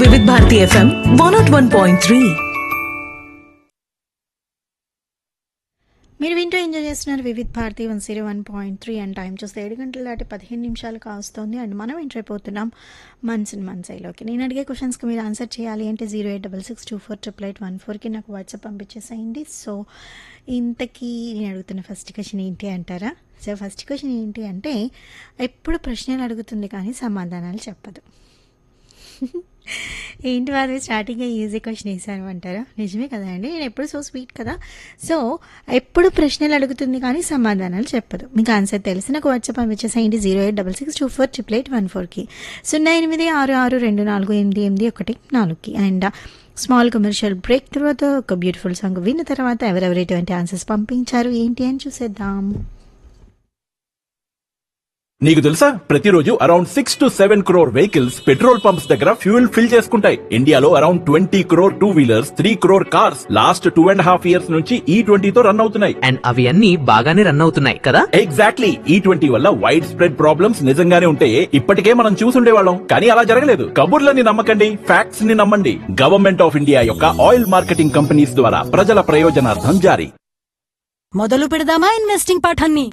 Vividh Bharati FM one not one point three మీరు వింటూ enjoy చేస్తున్నారు Vividh Bharati one zero one point three and time చూస్తే ఏడు గంటల దాటి పదిహేను నిమిషాలు కావస్తుంది అండ్ మనం ఎంటర్ అయిపోతున్నాం మన్స్ ఇన్ మన్సైలోకి నేను అడిగే క్వశ్చన్స్కి మీరు ఆన్సర్ చేయాలి అంటే zero eight double six two four triple eight one ఫోర్కి నాకు వాట్సాప్ పంపించేసేయండి సో ఇంతకీ నేను అడుగుతున్న ఫస్ట్ క్వశ్చన్ ఏంటి అంటారా సో ఫస్ట్ క్వశ్చన్ ఏంటి అంటే ఎప్పుడు ప్రశ్నలు అడుగుతుంది కానీ సమాధానాలు చెప్పదు ఏంటి వారు స్టార్టింగ్గా ఈజీ క్వశ్చన్ వేసాను అంటారా నిజమే కదా అండి నేను ఎప్పుడు సో స్వీట్ కదా సో ఎప్పుడు ప్రశ్నలు అడుగుతుంది కానీ సమాధానాలు చెప్పదు మీకు ఆన్సర్ తెలిసి నాకు వాట్సాప్ పంపించేసేయండి zero eight double six two four triple eight one ఫోర్కి సున్నా ఎనిమిది ఆరు ఆరు రెండు నాలుగు ఎనిమిది ఎనిమిది ఒకటి నాలుగుకి అండ్ స్మాల్ కమర్షియల్ బ్రేక్ తర్వాత ఒక బ్యూటిఫుల్ సాంగ్ విన్న తర్వాత ఎవరెవరు ఎటువంటి ఆన్సర్స్ పంపించారు ఏంటి అని చూసేద్దాం నీకు తెలుసా ప్రతిరోజు around six to seven crore vehicles petrol pumps దగ్గర ఫ్యూయల్ ఫిల్ చేసుకుంటాయి ఇండియాలో around twenty crore two wheelers three crore cars last two and half years నుంచి ఈ ట్వంటీతో రన్ అవుతున్నాయి అండ్ అవి అన్ని బాగానే రన్ అవుతున్నాయి కదా ఎగ్జాక్ట్లీ ఈ ట్వంటీ వల్ల వైడ్ స్ప్రెడ్ ప్రాబ్లమ్స్ నిజంగానే ఉంటే ఇప్పటికే మనం చూసుండేవాళ్ళం కానీ అలా జరగలేదు కబుర్లని నమ్మకండి ఫ్యాక్ట్స్ ని నమ్మండి గవర్నమెంట్ ఆఫ్ ఇండియా యొక్క ఆయిల్ మార్కెటింగ్ కంపెనీస్ ద్వారా ప్రజల ప్రయోజనార్థం జారీ మొదలు పెడదామా ఇన్వెస్టింగ్ పాఠాన్ని